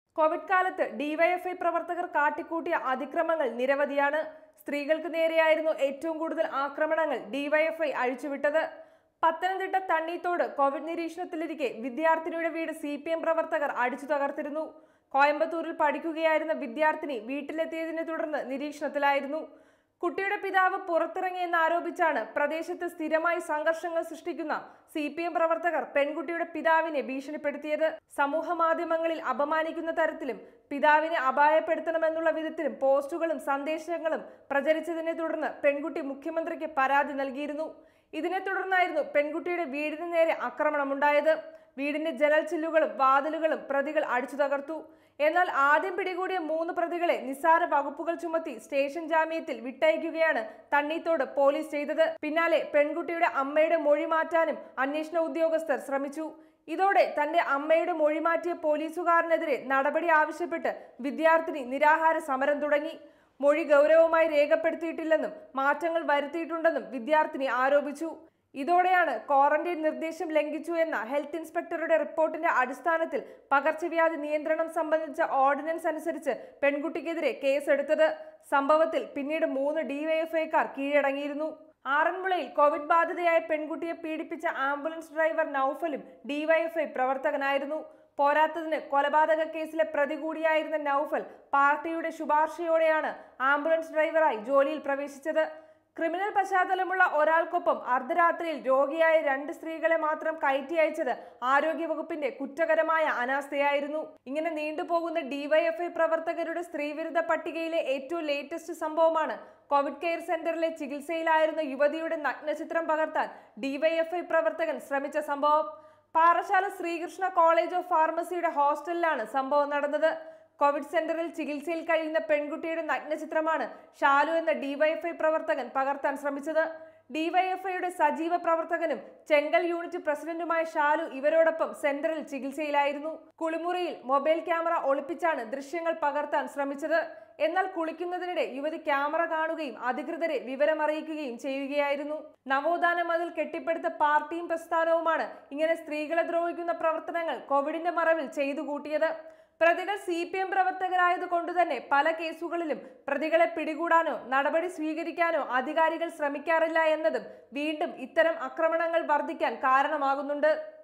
Covid കാലത്ത് DYFI പ്രവർത്തകർ കാട്ടിക്കൂട്ടിയ അതിക്രമങ്ങൾ നിരവധിയാണ് സ്ത്രീകൾക്ക് നേരെയായിരുന്നു ഏറ്റവും കൂടുതൽ ആക്രമണങ്ങൾ ഡിവൈഎഫ്ഐ അഴിച്ചുവിട്ടത് പത്തനംതിട്ട തണ്ണീത്തോട് കോവിഡ് നിരീക്ഷണത്തിലിരിക്കെ വിദ്യാർത്ഥിനിയുടെ വീട് സി പി എം പ്രവർത്തകർ അടിച്ചു തകർത്തിരുന്നു കോയമ്പത്തൂരിൽ പഠിക്കുകയായിരുന്ന വിദ്യാർത്ഥിനി വീട്ടിലെത്തിയതിനെ തുടർന്ന് നിരീക്ഷണത്തിലായിരുന്നു കുട്ടിയുടെ പിതാവ് പുറത്തിറങ്ങിയെന്ന് ആരോപിച്ചാണ് പ്രദേശത്ത് സ്ഥിരമായി സംഘർഷങ്ങൾ സൃഷ്ടിക്കുന്ന സി പി എം പ്രവർത്തകർ പെൺകുട്ടിയുടെ പിതാവിനെ ഭീഷണിപ്പെടുത്തിയത് സമൂഹ മാധ്യമങ്ങളിൽ അപമാനിക്കുന്ന തരത്തിലും പിതാവിനെ അപായപ്പെടുത്തണമെന്നുള്ള വിധത്തിലും പോസ്റ്റുകളും സന്ദേശങ്ങളും പ്രചരിച്ചതിനെ തുടർന്ന് പെൺകുട്ടി മുഖ്യമന്ത്രിക്ക് പരാതി നൽകിയിരുന്നു ഇതിനെ തുടർന്നായിരുന്നു പെൺകുട്ടിയുടെ വീടിന് നേരെ ആക്രമണമുണ്ടായത് വീടിന്റെ ജനൽ ചില്ലുകളും വാതിലുകളും പ്രതികൾ അടിച്ചു തകർത്തു എന്നാൽ ആദ്യം പിടികൂടിയ മൂന്ന് പ്രതികളെ നിസ്സാര വകുപ്പുകൾ ചുമത്തി സ്റ്റേഷൻ ജാമ്യത്തിൽ വിട്ടയക്കുകയാണ് തണ്ണീത്തോട് പോലീസ് ചെയ്തത് പിന്നാലെ പെൺകുട്ടിയുടെ അമ്മയുടെ മൊഴി മാറ്റാനും അന്വേഷണ ഉദ്യോഗസ്ഥർ ശ്രമിച്ചു ഇതോടെ തന്റെ അമ്മയുടെ മൊഴി മാറ്റിയ പോലീസുകാരനെതിരെ നടപടി ആവശ്യപ്പെട്ട് വിദ്യാർത്ഥിനി നിരാഹാര സമരം തുടങ്ങി മൊഴി ഗൗരവമായി രേഖപ്പെടുത്തിയിട്ടില്ലെന്നും മാറ്റങ്ങൾ വരുത്തിയിട്ടുണ്ടെന്നും വിദ്യാർത്ഥിനി ആരോപിച്ചു ഇതോടെയാണ് ക്വാറന്റൈൻ നിർദ്ദേശം ലംഘിച്ചു എന്ന ഹെൽത്ത് ഇൻസ്പെക്ടറുടെ റിപ്പോർട്ടിന്റെ അടിസ്ഥാനത്തിൽ പകർച്ചവ്യാധി നിയന്ത്രണം സംബന്ധിച്ച ഓർഡിനൻസ് അനുസരിച്ച് പെൺകുട്ടിക്കെതിരെ കേസെടുത്തത് സംഭവത്തിൽ പിന്നീട് മൂന്ന് ഡിവൈഎഫ്ഐക്കാർ കീഴടങ്ങിയിരുന്നു ആറന്മുളയിൽ കോവിഡ് ബാധിതയായ പെൺകുട്ടിയെ പീഡിപ്പിച്ച ആംബുലൻസ് ഡ്രൈവർ നൌഫലും ഡിവൈഎഫ്ഐ പ്രവർത്തകനായിരുന്നു പോരാത്തതിന് കൊലപാതക കേസിലെ പ്രതി കൂടിയായിരുന്ന നൌഫൽ പാർട്ടിയുടെ ശുപാർശയോടെയാണ് ആംബുലൻസ് ഡ്രൈവറായി ജോലിയിൽ പ്രവേശിച്ചത് ക്രിമിനൽ പശ്ചാത്തലമുള്ള ഒരാൾക്കൊപ്പം അർദ്ധരാത്രിയിൽ രോഗിയായ രണ്ട് സ്ത്രീകളെ മാത്രം കയറ്റി അയച്ചത് ആരോഗ്യവകുപ്പിന്റെ കുറ്റകരമായ അനാസ്ഥയായിരുന്നു ഇങ്ങനെ നീണ്ടുപോകുന്ന ഡിവൈഎഫ്ഐ പ്രവർത്തകരുടെ സ്ത്രീവിരുദ്ധ പട്ടികയിലെ ഏറ്റവും ലേറ്റസ്റ്റ് സംഭവമാണ് കോവിഡ് കെയർ സെന്ററിലെ ചികിത്സയിലായിരുന്ന യുവതിയുടെ നഗ്നചിത്രം പകർത്താൻ ഡിവൈഎഫ്ഐ പ്രവർത്തകൻ ശ്രമിച്ച സംഭവം പാറശാല ശ്രീകൃഷ്ണ കോളേജ് ഓഫ് ഫാർമസിയുടെ ഹോസ്റ്റലിലാണ് സംഭവം നടന്നത് കോവിഡ് സെന്ററിൽ ചികിത്സയിൽ കഴിയുന്ന പെൺകുട്ടിയുടെ നഗ്നചിത്രമാണ് ഷാലു എന്ന ഡിവൈഎഫ്ഐ പ്രവർത്തകൻ പകർത്താൻ ശ്രമിച്ചത് ഡിവൈഎഫ്ഐയുടെ സജീവ പ്രവർത്തകനും ചെങ്കൽ യൂണിറ്റ് പ്രസിഡന്റുമായ ഷാലു ഇവരോടൊപ്പം സെന്ററിൽ ചികിത്സയിലായിരുന്നു കുളിമുറിയിൽ മൊബൈൽ ക്യാമറ ഒളിപ്പിച്ചാണ് ദൃശ്യങ്ങൾ പകർത്താൻ ശ്രമിച്ചത് എന്നാൽ കുളിക്കുന്നതിനിടെ യുവതി ക്യാമറ കാണുകയും അധികൃതരെ വിവരമറിയിക്കുകയും ചെയ്യുകയായിരുന്നു നവോത്ഥാന മതിൽ കെട്ടിപ്പടുത്ത പാർട്ടിയും പ്രസ്ഥാനവുമാണ് ഇങ്ങനെ സ്ത്രീകളെ ദ്രോഹിക്കുന്ന പ്രവർത്തനങ്ങൾ കോവിഡിന്റെ മറവിൽ ചെയ്തു കൂട്ടിയത് പ്രതികൾ സി പി എം പ്രവർത്തകരായത് കൊണ്ടുതന്നെ പല കേസുകളിലും പ്രതികളെ പിടികൂടാനോ നടപടി സ്വീകരിക്കാനോ അധികാരികൾ ശ്രമിക്കാറില്ല എന്നതും വീണ്ടും ഇത്തരം ആക്രമണങ്ങൾ വർദ്ധിക്കാൻ കാരണമാകുന്നുണ്ട്